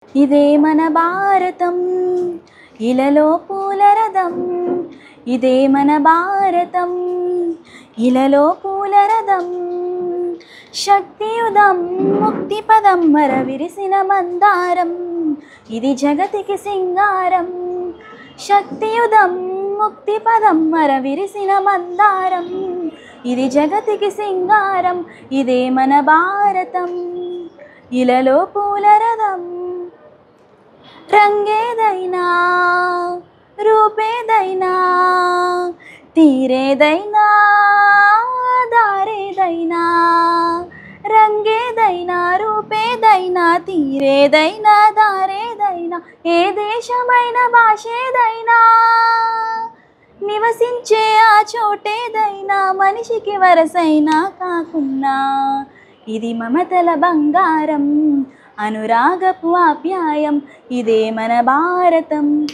ఇదే మన భారతం ఇలలో పూల రథం ఇదే మన భారతం ఇలలో పూల రథం శక్తియుధం ముక్తిపదం మర విరిసిన మందారం ఇది జగతికి సింగారం శక్తియుధం ముక్తిపదం మర విరిసిన మందారం ఇది జగతికి సింగారం ఇదే మన భారతం ఇలలో పూల రథం రంగేదైనా రూపేదైనా తీరేదైనా దారేదైనా రంగేదైనా రూపేదైనా తీరేదైనా దారేదైనా ఏ దేశమైన భాషేదైనా నివసించే ఆ చోటేదైనా మనిషికి వరసైనా కాకున్నా ఇది మమతల బంగారం అనురాగపు ఆప్యాయం ఇదే మన భారతం